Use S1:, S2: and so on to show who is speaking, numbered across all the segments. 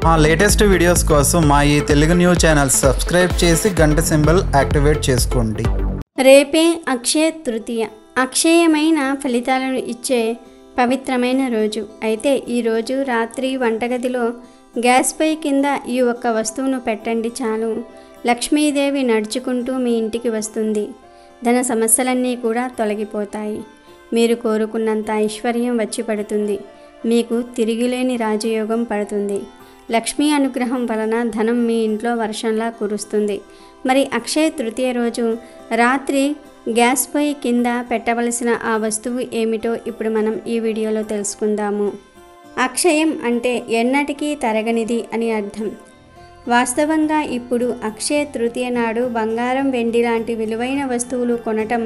S1: మా latest videos కోసం మా ఈ తెలుగు న్యూస్ ఛానల్ సబ్స్క్రైబ్ చేసి గంట సింబల్ యాక్టివేట్ చేసుకోండి
S2: రేపే అక్షయ తృతీయ అక్షయమైన ఫలితాలను ఇచ్చే పవిత్రమైన రోజు అయితే ఈరోజు రాత్రి వంటగదిలో గ్యాస్ పై కింద ఈ ఒక్క వస్తువును పెట్టండి చాలు లక్ష్మీదేవి నడుచుకుంటూ మీ ఇంటికి వస్తుంది ధన సమస్యలన్నీ కూడా తొలగిపోతాయి మీరు కోరుకున్నంత ఐశ్వర్యం వచ్చి పడుతుంది మీకు తిరిగిలేని రాజయోగం పడుతుంది లక్ష్మీ అనుగ్రహం వలన ధనం మీ ఇంట్లో వర్షంలా కురుస్తుంది మరి అక్షయ తృతీయ రోజు రాత్రి గ్యాస్ పొయ్యి కింద పెట్టవలసిన ఆ వస్తువు ఏమిటో ఇప్పుడు మనం ఈ వీడియోలో తెలుసుకుందాము అక్షయం అంటే ఎన్నటికీ తరగనిది అని అర్థం వాస్తవంగా ఇప్పుడు అక్షయ తృతీయ నాడు బంగారం వెండి లాంటి విలువైన వస్తువులు కొనటం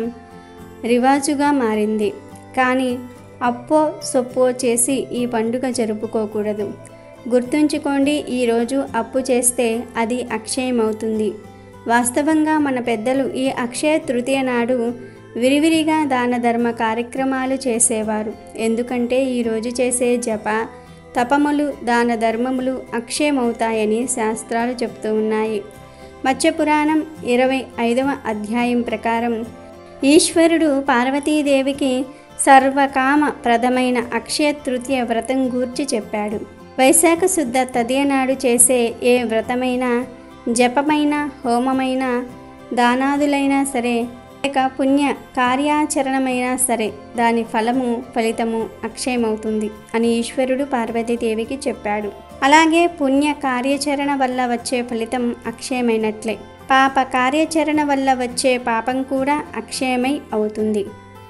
S2: రివాజుగా మారింది కానీ అప్పో సొప్పో చేసి ఈ పండుగ జరుపుకోకూడదు గుర్తుంచుకోండి ఈరోజు అప్పు చేస్తే అది అక్షయమవుతుంది వాస్తవంగా మన పెద్దలు ఈ అక్షయ తృతీయ నాడు విరివిరిగా దాన ధర్మ కార్యక్రమాలు చేసేవారు ఎందుకంటే ఈరోజు చేసే జప తపములు దాన ధర్మములు అక్షయమవుతాయని శాస్త్రాలు చెప్తూ ఉన్నాయి మత్స్యపురాణం ఇరవై ఐదవ అధ్యాయం ప్రకారం ఈశ్వరుడు పార్వతీదేవికి సర్వకామ ప్రదమైన అక్షయ తృతీయ వ్రతం గూర్చి చెప్పాడు వైశాఖ శుద్ధ తదియ నాడు చేసే ఏ వ్రతమైనా జపమైన హోమమైన దానాదులైనా సరే లేక పుణ్య కార్యాచరణమైనా సరే దాని ఫలము ఫలితము అక్షయమవుతుంది అని ఈశ్వరుడు పార్వతీదేవికి చెప్పాడు అలాగే పుణ్య కార్యాచరణ వల్ల వచ్చే ఫలితం అక్షయమైనట్లే పాప కార్యాచరణ వల్ల వచ్చే పాపం కూడా అక్షయమై అవుతుంది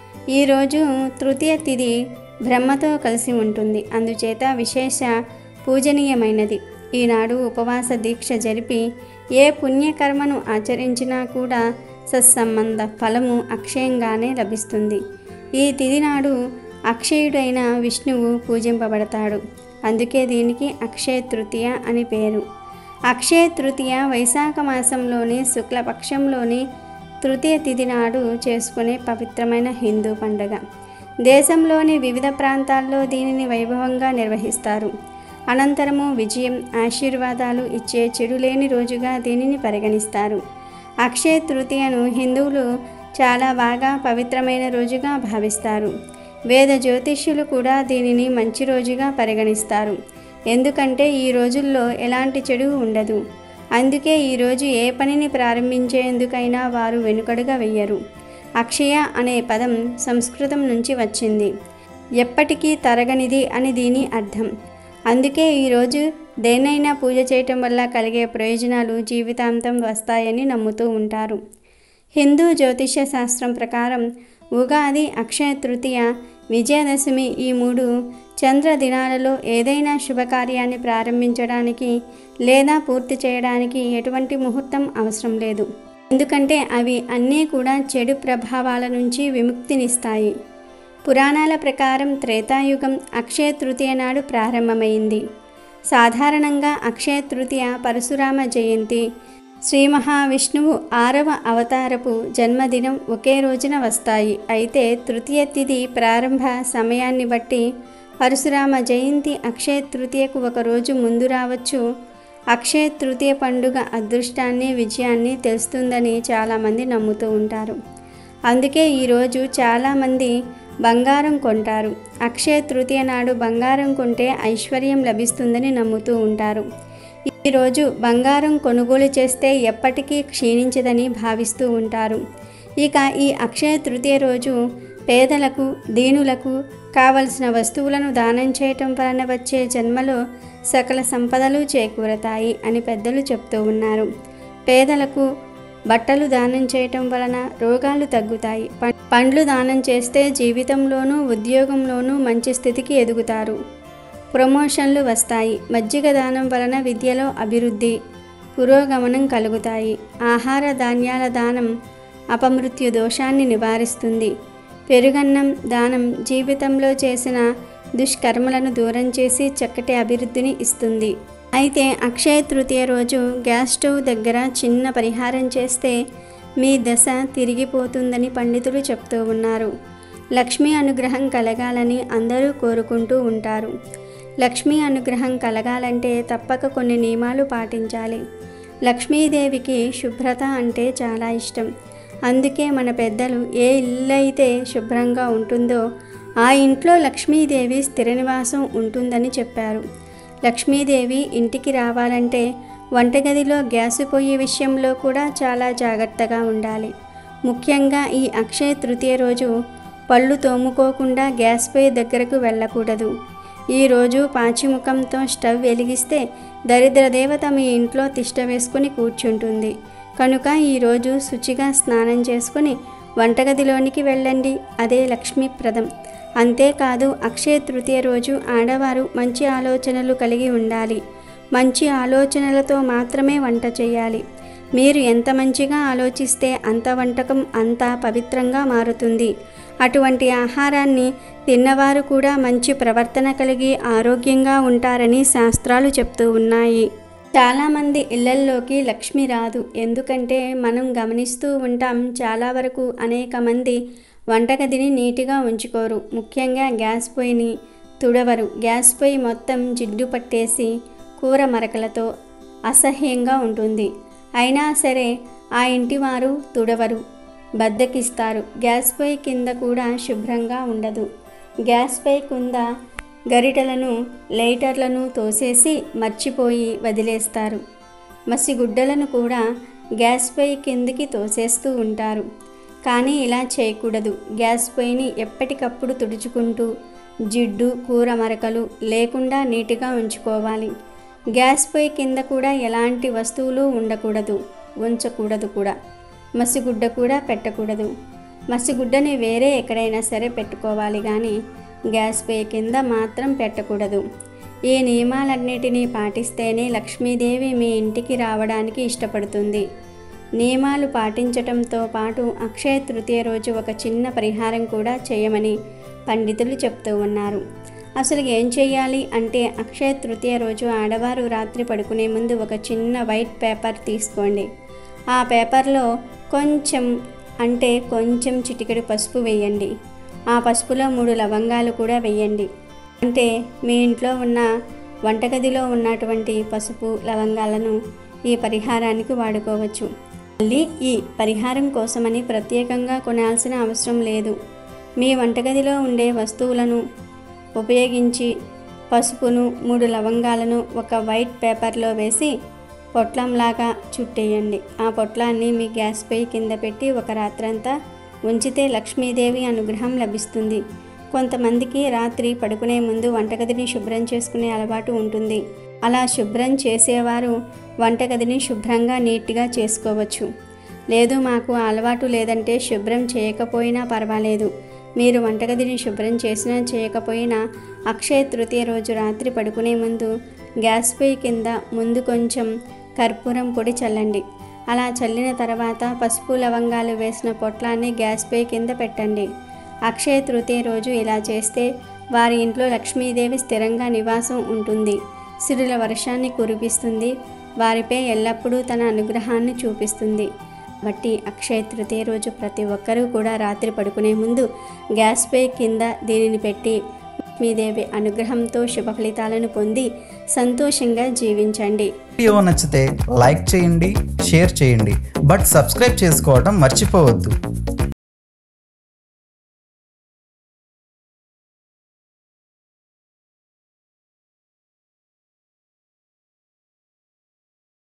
S2: ఈరోజు తృతీయ తిథి బ్రహ్మతో కలిసి ఉంటుంది అందుచేత విశేష పూజనీయమైనది ఈనాడు ఉపవాస దీక్ష జరిపి ఏ పుణ్యకర్మను ఆచరించినా కూడా సత్సంబంధ ఫలము అక్షయంగానే లభిస్తుంది ఈ తిథి నాడు అక్షయుడైన విష్ణువు పూజింపబడతాడు అందుకే దీనికి అక్షయ తృతీయ అని పేరు అక్షయ తృతీయ వైశాఖ మాసంలోని శుక్లపక్షంలోని తృతీయ తిథి నాడు చేసుకునే పవిత్రమైన హిందూ పండుగ దేశంలోని వివిధ ప్రాంతాల్లో దీనిని వైభవంగా నిర్వహిస్తారు అనంతరము విజయం ఆశీర్వాదాలు ఇచ్చే చెడు లేని రోజుగా దీనిని పరిగణిస్తారు అక్షయ తృతీయను హిందువులు చాలా బాగా పవిత్రమైన రోజుగా భావిస్తారు వేద జ్యోతిష్యులు కూడా దీనిని మంచి రోజుగా పరిగణిస్తారు ఎందుకంటే ఈ రోజుల్లో ఎలాంటి చెడు ఉండదు అందుకే ఈరోజు ఏ పనిని ప్రారంభించేందుకైనా వారు వెనుకడుగా వెయ్యరు అక్షయ అనే పదం సంస్కృతం నుంచి వచ్చింది ఎప్పటికీ తరగనిది అని దీని అర్థం అందుకే ఈరోజు దేన్నైనా పూజ చేయటం వల్ల కలిగే ప్రయోజనాలు జీవితాంతం వస్తాయని నమ్ముతూ ఉంటారు హిందూ జ్యోతిష్య శాస్త్రం ప్రకారం ఉగాది అక్షయ తృతీయ విజయదశమి ఈ మూడు చంద్ర దినాలలో ఏదైనా శుభకార్యాన్ని ప్రారంభించడానికి లేదా పూర్తి చేయడానికి ఎటువంటి ముహూర్తం అవసరం లేదు ఎందుకంటే అవి అన్నీ కూడా చెడు ప్రభావాల నుంచి విముక్తినిస్తాయి పురాణాల ప్రకారం త్రేతాయుగం అక్షయ తృతీయ నాడు ప్రారంభమైంది సాధారణంగా అక్షయ తృతీయ పరశురామ జయంతి శ్రీ మహావిష్ణువు ఆరవ అవతారపు జన్మదినం ఒకే రోజున వస్తాయి అయితే తృతీయ తిథి ప్రారంభ సమయాన్ని బట్టి పరశురామ జయంతి అక్షయ తృతీయకు ఒక రోజు ముందు రావచ్చు అక్షయ తృతీయ పండుగ అదృష్టాన్ని విజయాన్ని తెలుస్తుందని చాలామంది నమ్ముతూ ఉంటారు అందుకే ఈరోజు చాలామంది బంగారం కొంటారు అక్షయ తృతీయ నాడు బంగారం కొంటే ఐశ్వర్యం లభిస్తుందని నమ్ముతూ ఉంటారు ఈరోజు బంగారం కొనుగోలు చేస్తే ఎప్పటికీ క్షీణించదని భావిస్తూ ఉంటారు ఇక ఈ అక్షయ తృతీయ రోజు పేదలకు దీనులకు కావలసిన వస్తువులను దానం చేయటం వలన వచ్చే జన్మలో సకల సంపదలు చేకూరతాయి అని పెద్దలు చెప్తూ ఉన్నారు పేదలకు బట్టలు దానం చేయటం వలన రోగాలు తగ్గుతాయి పం- పండ్లు దానం చేస్తే జీవితంలోనూ ఉద్యోగంలోనూ మంచి స్థితికి ఎదుగుతారు ప్రమోషన్లు వస్తాయి మజ్జిగ దానం వలన విద్యలో అభివృద్ధి పురోగమనం కలుగుతాయి ఆహార ధాన్యాల దానం అపమృత్యు దోషాన్ని నివారిస్తుంది పెరుగన్నం దానం జీవితంలో చేసిన దుష్కర్మలను దూరం చేసి చక్కటి అభివృద్ధిని ఇస్తుంది అయితే అక్షయ తృతీయ రోజు గ్యాస్ స్టవ్ దగ్గర చిన్న పరిహారం చేస్తే మీ దశ తిరిగిపోతుందని పండితులు చెప్తూ ఉన్నారు లక్ష్మీ అనుగ్రహం కలగాలని అందరూ కోరుకుంటూ ఉంటారు లక్ష్మీ అనుగ్రహం కలగాలంటే తప్పక కొన్ని నియమాలు పాటించాలి లక్ష్మీదేవికి శుభ్రత అంటే చాలా ఇష్టం అందుకే మన పెద్దలు ఏ ఇల్లు అయితే శుభ్రంగా ఉంటుందో ఆ ఇంట్లో లక్ష్మీదేవి స్థిర నివాసం ఉంటుందని చెప్పారు లక్ష్మీదేవి ఇంటికి రావాలంటే వంటగదిలో గ్యాసు పొయ్యి విషయంలో కూడా చాలా జాగ్రత్తగా ఉండాలి ముఖ్యంగా ఈ అక్షయ తృతీయ రోజు పళ్ళు తోముకోకుండా గ్యాస్ పొయ్యి దగ్గరకు వెళ్ళకూడదు ఈరోజు పాచిముఖంతో స్టవ్ వెలిగిస్తే దరిద్ర దేవత మీ ఇంట్లో తిష్ట వేసుకుని కూర్చుంటుంది కనుక ఈరోజు శుచిగా స్నానం చేసుకుని వంటగదిలోనికి వెళ్ళండి అదే లక్ష్మీప్రదం అంతేకాదు అక్షయ తృతీయ రోజు ఆడవారు మంచి ఆలోచనలు కలిగి ఉండాలి మంచి ఆలోచనలతో మాత్రమే వంట చేయాలి మీరు ఎంత మంచిగా ఆలోచిస్తే అంత వంటకం అంత పవిత్రంగా మారుతుంది అటువంటి ఆహారాన్ని తిన్నవారు కూడా మంచి ప్రవర్తన కలిగి ఆరోగ్యంగా ఉంటారని శాస్త్రాలు చెప్తూ ఉన్నాయి చాలామంది ఇళ్లల్లోకి లక్ష్మి రాదు ఎందుకంటే మనం గమనిస్తూ ఉంటాం చాలా వరకు అనేక మంది వంటగదిని నీట్గా ఉంచుకోరు ముఖ్యంగా గ్యాస్ పొయ్యిని తుడవరు గ్యాస్ పొయ్యి మొత్తం జిడ్డు పట్టేసి కూర మరకలతో అసహ్యంగా ఉంటుంది అయినా సరే ఆ ఇంటి వారు తుడవరు బద్దకిస్తారు గ్యాస్ పొయ్యి కింద కూడా శుభ్రంగా ఉండదు గ్యాస్ పొయ్యి కింద గరిటలను లైటర్లను తోసేసి మర్చిపోయి వదిలేస్తారు మసిగుడ్డలను కూడా గ్యాస్ పొయ్యి కిందికి తోసేస్తూ ఉంటారు కానీ ఇలా చేయకూడదు గ్యాస్ పొయ్యిని ఎప్పటికప్పుడు తుడుచుకుంటూ జిడ్డు కూర మరకలు లేకుండా నీట్గా ఉంచుకోవాలి గ్యాస్ పొయ్యి కింద కూడా ఎలాంటి వస్తువులు ఉండకూడదు ఉంచకూడదు కూడా మసిగుడ్డ కూడా పెట్టకూడదు మసిగుడ్డని వేరే ఎక్కడైనా సరే పెట్టుకోవాలి కానీ గ్యాస్ పొయ్యి కింద మాత్రం పెట్టకూడదు ఈ నియమాలన్నిటినీ పాటిస్తేనే లక్ష్మీదేవి మీ ఇంటికి రావడానికి ఇష్టపడుతుంది నియమాలు పాటించటంతో పాటు అక్షయ తృతీయ రోజు ఒక చిన్న పరిహారం కూడా చేయమని పండితులు చెప్తూ ఉన్నారు అసలు ఏం చేయాలి అంటే అక్షయ తృతీయ రోజు ఆడవారు రాత్రి పడుకునే ముందు ఒక చిన్న వైట్ పేపర్ తీసుకోండి ఆ పేపర్లో కొంచెం అంటే కొంచెం చిటికెడు పసుపు వేయండి ఆ పసుపులో మూడు లవంగాలు కూడా వేయండి అంటే మీ ఇంట్లో ఉన్న వంటగదిలో ఉన్నటువంటి పసుపు లవంగాలను ఈ పరిహారానికి వాడుకోవచ్చు మళ్ళీ ఈ పరిహారం కోసమని ప్రత్యేకంగా కొనాల్సిన అవసరం లేదు మీ వంటగదిలో ఉండే వస్తువులను ఉపయోగించి పసుపును మూడు లవంగాలను ఒక వైట్ పేపర్లో వేసి పొట్లంలాగా చుట్టేయండి ఆ పొట్లాన్ని మీ గ్యాస్ పొయ్యి కింద పెట్టి ఒక రాత్రంతా ఉంచితే లక్ష్మీదేవి అనుగ్రహం లభిస్తుంది కొంతమందికి రాత్రి పడుకునే ముందు వంటగదిని శుభ్రం చేసుకునే అలవాటు ఉంటుంది అలా శుభ్రం చేసేవారు వంటగదిని శుభ్రంగా నీట్గా చేసుకోవచ్చు లేదు మాకు ఆ అలవాటు లేదంటే శుభ్రం చేయకపోయినా పర్వాలేదు మీరు వంటగదిని శుభ్రం చేసినా చేయకపోయినా అక్షయ తృతీయ రోజు రాత్రి పడుకునే ముందు గ్యాస్ పొయ్యి కింద ముందు కొంచెం కర్పూరం పొడి చల్లండి అలా చల్లిన తర్వాత పసుపు లవంగాలు వేసిన పొట్లాన్ని గ్యాస్ పొయ్యి కింద పెట్టండి అక్షయ తృతీయ రోజు ఇలా చేస్తే వారి ఇంట్లో లక్ష్మీదేవి స్థిరంగా నివాసం ఉంటుంది సిరుల వర్షాన్ని కురిపిస్తుంది వారిపై ఎల్లప్పుడూ తన అనుగ్రహాన్ని చూపిస్తుంది బట్టి అక్షయ తృతీయ రోజు ప్రతి ఒక్కరూ కూడా రాత్రి పడుకునే ముందు గ్యాస్ పై కింద దీనిని పెట్టి లక్ష్మీదేవి అనుగ్రహంతో శుభ ఫలితాలను పొంది సంతోషంగా జీవించండి
S1: వీడియో నచ్చితే లైక్ చేయండి షేర్ చేయండి బట్ సబ్స్క్రైబ్ చేసుకోవడం మర్చిపోవద్దు